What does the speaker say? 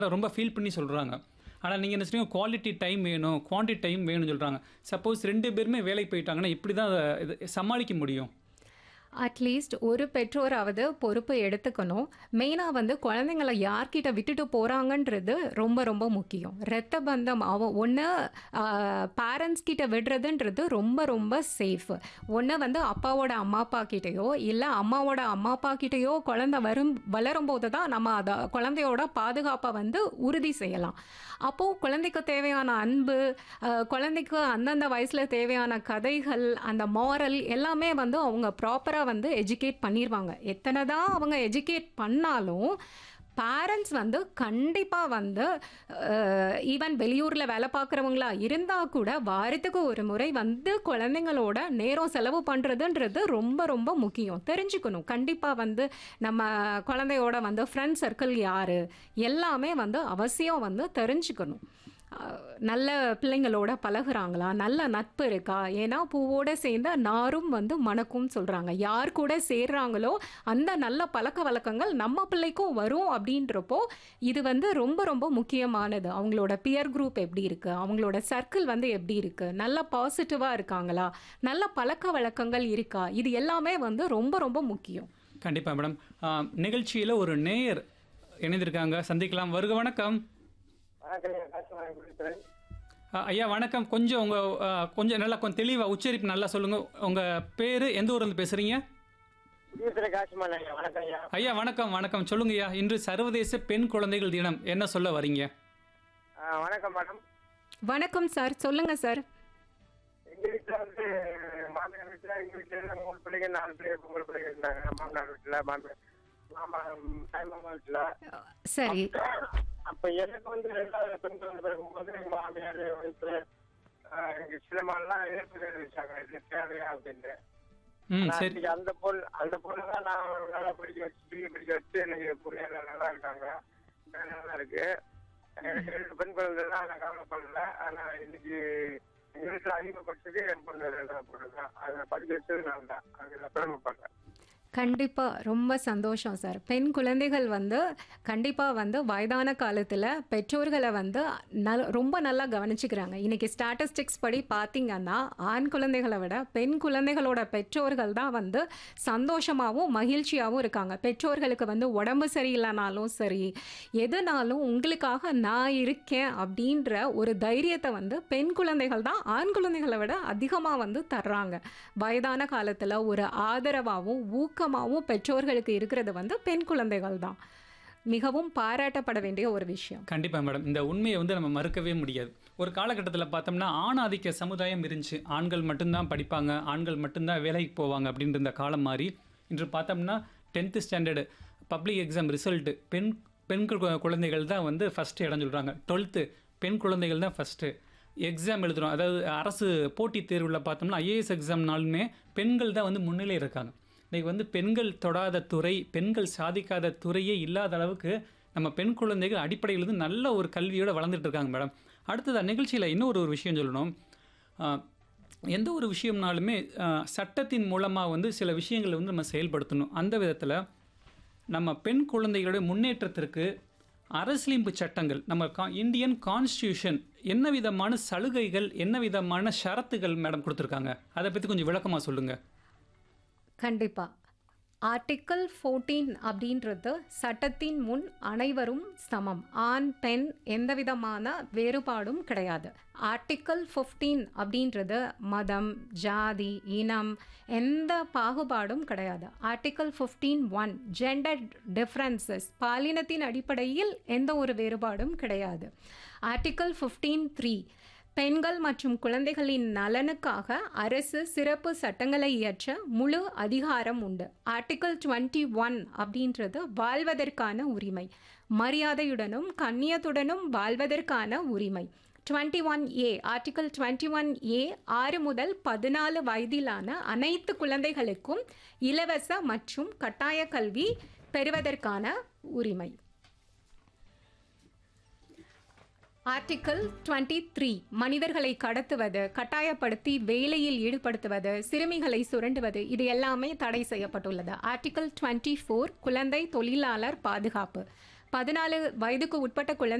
ரொம்ப ஃபீல் பண்ணி சொல்கிறாங்க ஆனால் நீங்கள் என்ன சொல்றீங்க குவாலிட்டி டைம் வேணும் குவான்டிட்டி டைம் வேணும்னு சொல்கிறாங்க சப்போஸ் ரெண்டு பேருமே வேலைக்கு போயிட்டாங்கன்னா இப்படி தான் அதை இது சமாளிக்க முடியும் அட்லீஸ்ட் ஒரு பெற்றோராவது பொறுப்பு எடுத்துக்கணும் மெயினாக வந்து குழந்தைங்களை யார்கிட்ட விட்டுட்டு போகிறாங்கன்றது ரொம்ப ரொம்ப முக்கியம் இரத்த பந்தம் அவ ஒன்று பேரண்ட்ஸ் கிட்ட விடுறதுன்றது ரொம்ப ரொம்ப சேஃப் ஒன்று வந்து அப்பாவோட அம்மா அப்பா கிட்டேயோ இல்லை அம்மாவோட அம்மா அப்பா கிட்டேயோ குழந்தை வரும் வளரும்போது தான் நம்ம அதை குழந்தையோட பாதுகாப்பை வந்து உறுதி செய்யலாம் அப்போது குழந்தைக்கு தேவையான அன்பு அஹ், குழந்தைக்கு அந்தந்த வயசில் தேவையான கதைகள் அந்த மாரல் எல்லாமே வந்து அவங்க ப்ராப்பராக வந்து எஜுகேட் பண்ணிடுவாங்க எத்தனை தான் அவங்க எஜுகேட் பண்ணாலும் பேரண்ட்ஸ் வந்து கண்டிப்பாக வந்து ஈவன் வெளியூரில் வேலை பார்க்குறவங்களா இருந்தால் கூட வாரத்துக்கு ஒரு முறை வந்து குழந்தைங்களோட நேரம் செலவு பண்ணுறதுன்றது ரொம்ப ரொம்ப முக்கியம் தெரிஞ்சுக்கணும் கண்டிப்பாக வந்து நம்ம குழந்தையோட வந்து ஃப்ரெண்ட் சர்க்கிள் யார் எல்லாமே வந்து அவசியம் வந்து தெரிஞ்சுக்கணும் அஹ், நல்ல பிள்ளைங்களோட பழகுறாங்களா நல்ல நட்பு இருக்கா ஏன்னா பூவோட சேர்ந்த நாரும் வந்து மணக்கும் சொல்கிறாங்க யார் கூட சேர்றாங்களோ அந்த நல்ல பழக்க வழக்கங்கள் நம்ம பிள்ளைக்கும் வரும் அப்படின்றப்போ இது வந்து ரொம்ப ரொம்ப முக்கியமானது அவங்களோட பியர் குரூப் எப்படி இருக்குது அவங்களோட சர்க்கிள் வந்து எப்படி இருக்குது நல்ல பாசிட்டிவாக இருக்காங்களா நல்ல பழக்க வழக்கங்கள் இருக்கா இது எல்லாமே வந்து ரொம்ப ரொம்ப முக்கியம் கண்டிப்பாக மேடம் நிகழ்ச்சியில் ஒரு நேயர் இணைந்திருக்காங்க சந்திக்கலாம் வருக வணக்கம் வணக்கம் காசுமாரி கொடுக்குறேன் ஆ, ஐயா வணக்கம் கொஞ்சம் உங்கள் கொஞ்சம் நல்லா கொஞ்சம் தெளிவாக உச்சரிப்பு நல்லா சொல்லுங்கள் உங்கள் பேர் எந்த ஊர்லேருந்து பேசுகிறீங்க குடியிருக்கிற காசுமான் ஐயா வணக்கம் ஐயா ஐயா வணக்கம் வணக்கம் சொல்லுங்க ஐயா இன்று சர்வதேச பெண் குழந்தைகள் தினம் என்ன சொல்ல வரீங்க ஆ, வணக்கம் மேடம் வணக்கம் சார் சொல்லுங்கள் சார் எங்க வீட்டுல வந்து மாமியார் வீட்டுல எங்க வீட்டுல இருந்து மூணு பிள்ளைங்க நாலு பிள்ளைங்க பொங்கல் பிள்ளைங்க இருந்தாங்க மாமனார் வீட்டுல மாமியார் மாமா தாய் மாமா வீட்டுல சரி அப்ப எனக்கு வந்து ரெண்டாவது பெண் குழந்தை பிறக்கும்போது எங்க மாமியார் வீட்டுல எங்க சிலமாலாம் எதிர்ப்பு தெரிவிச்சாங்க இது தேவையா அப்படின்னு ம் ஆனா சரி இன்னைக்கு அந்த பொண்ணு அந்த பொண்ணு தான் நான் நல்லா படிக்க வச்சு பிஏ படிக்க வச்சு இன்னைக்கு பிள்ளைங்க நல்லா இருக்காங்க நல்லா இருக்கு எனக்கு ரெண்டு பெண் குழந்தை தான் நான் கவலைப்படல ஆனா இன்னைக்கு எங்க வீட்டுல அதிகப்படுத்தது என் பொண்ணு ரெண்டாவது பொண்ணு தான் அதை படிக்க வச்சது நான் தான் அதுல பெருமைப்படுறேன் கண்டிப்பாக ரொம்ப சந்தோஷம் சார் பெண் குழந்தைகள் வந்து கண்டிப்பாக வந்து வயதான காலத்தில் பெற்றோர்களை வந்து நல் ரொம்ப நல்லா கவனிச்சுக்கிறாங்க இன்றைக்கி ஸ்டாட்டிஸ்டிக்ஸ் படி பார்த்தீங்கன்னா ஆண் குழந்தைகளை விட பெண் குழந்தைகளோட பெற்றோர்கள் தான் வந்து சந்தோஷமாகவும் மகிழ்ச்சியாகவும் இருக்காங்க பெற்றோர்களுக்கு வந்து உடம்பு சரியில்லைனாலும் சரி எதுனாலும் உங்களுக்காக நான் இருக்கேன் அப்படின்ற ஒரு தைரியத்தை வந்து பெண் குழந்தைகள் தான் ஆண் குழந்தைகளை விட அதிகமாக வந்து தர்றாங்க வயதான காலத்தில் ஒரு ஆதரவாகவும் ஊக்கமாகவும் பெற்றோர்களுக்கு இருக்கிறது வந்து பெண் குழந்தைகள் தான் மிகவும் பாராட்டப்பட வேண்டிய ஒரு விஷயம் கண்டிப்பாக மேடம் இந்த உண்மையை வந்து நம்ம மறுக்கவே முடியாது ஒரு காலகட்டத்தில் பார்த்தோம்னா ஆண் ஆதிக்க சமுதாயம் இருந்துச்சு ஆண்கள் மட்டும்தான் படிப்பாங்க ஆண்கள் மட்டும்தான் வேலைக்கு போவாங்க அப்படின்ற இந்த காலம் மாறி இன்று பார்த்தோம்னா tenth standard public exam result பெண் பெண் கு- குழந்தைகள் தான் வந்து ஃபஸ்ட்டு இடம் சொல்கிறாங்க டுவெல்த்து பெண் குழந்தைகள் தான் ஃபஸ்ட்டு எக்ஸாம் எழுதுகிறோம் அதாவது அரசு போட்டித் தேர்வில் பார்த்தோம்னா ஐஏஎஸ் எக்ஸாம்னாலுமே பெண்கள் தான் வந்து முன்னிலை இருக்காங்க இன்றைக்கி வந்து பெண்கள் தொடாத துறை பெண்கள் சாதிக்காத துறையே இல்லாத அளவுக்கு நம்ம பெண் குழந்தைகள் அடிப்படையில் இருந்து நல்ல ஒரு கல்வியோடு வளர்ந்துட்டு இருக்காங்க மேடம் அடுத்தது நிகழ்ச்சியில் இன்னொரு ஒரு விஷயம் சொல்லணும் ஆஹ், எந்த ஒரு விஷயம்னாலுமே ஆஹ், சட்டத்தின் மூலமாக வந்து சில விஷயங்களை வந்து நம்ம செயல்படுத்தணும் அந்த விதத்தில் நம்ம பெண் குழந்தைகளுடைய முன்னேற்றத்திற்கு அரசியலமைப்பு சட்டங்கள் நம்ம கா இந்தியன் கான்ஸ்டியூஷன் என்ன விதமான சலுகைகள் என்ன விதமான ஷரத்துகள் மேடம் கொடுத்துருக்காங்க அதை பற்றி கொஞ்சம் விளக்கமாக சொல்லுங்கள் கண்டிப்பாக ஆர்டிக்கல் ஃபோர்டீன் அப்படின்றது சட்டத்தின் முன் அனைவரும் சமம் ஆண் பெண் எந்த விதமான வேறுபாடும் கிடையாது ஆர்டிக்கல் ஃபிஃப்டீன் அப்படின்றது மதம் ஜாதி இனம் எந்த பாகுபாடும் கிடையாது article fifteen one gender differences பாலினத்தின் அடிப்படையில் எந்த ஒரு வேறுபாடும் கிடையாது ஆர்டிக்கல் ஃபிஃப்டீன் த்ரீ பெண்கள் மற்றும் குழந்தைகளின் நலனுக்காக அரசு சிறப்பு சட்டங்களை இயற்ற முழு அதிகாரம் உண்டு ஆர்டிகல் 21 ஒன் அப்படின்றது வாழ்வதற்கான உரிமை மரியாதையுடனும் கண்ணியத்துடனும் வாழ்வதற்கான உரிமை 21 one A article 21 one A ஆறு முதல் பதினாலு வயதிலான அனைத்து குழந்தைகளுக்கும் இலவச மற்றும் கட்டாய கல்வி பெறுவதற்கான உரிமை ஆர்டிக்கல் 23 த்ரீ மனிதர்களை கடத்துவது கட்டாயப்படுத்தி வேலையில் ஈடுபடுத்துவது சிறுமிகளை சுரண்டுவது இது எல்லாமே தடை செய்யப்பட்டுள்ளது ஆர்டிக்கல் 24 ஃபோர் குழந்தை தொழிலாளர் பாதுகாப்பு பதினாலு வயதுக்கு உட்பட்ட குழந்தை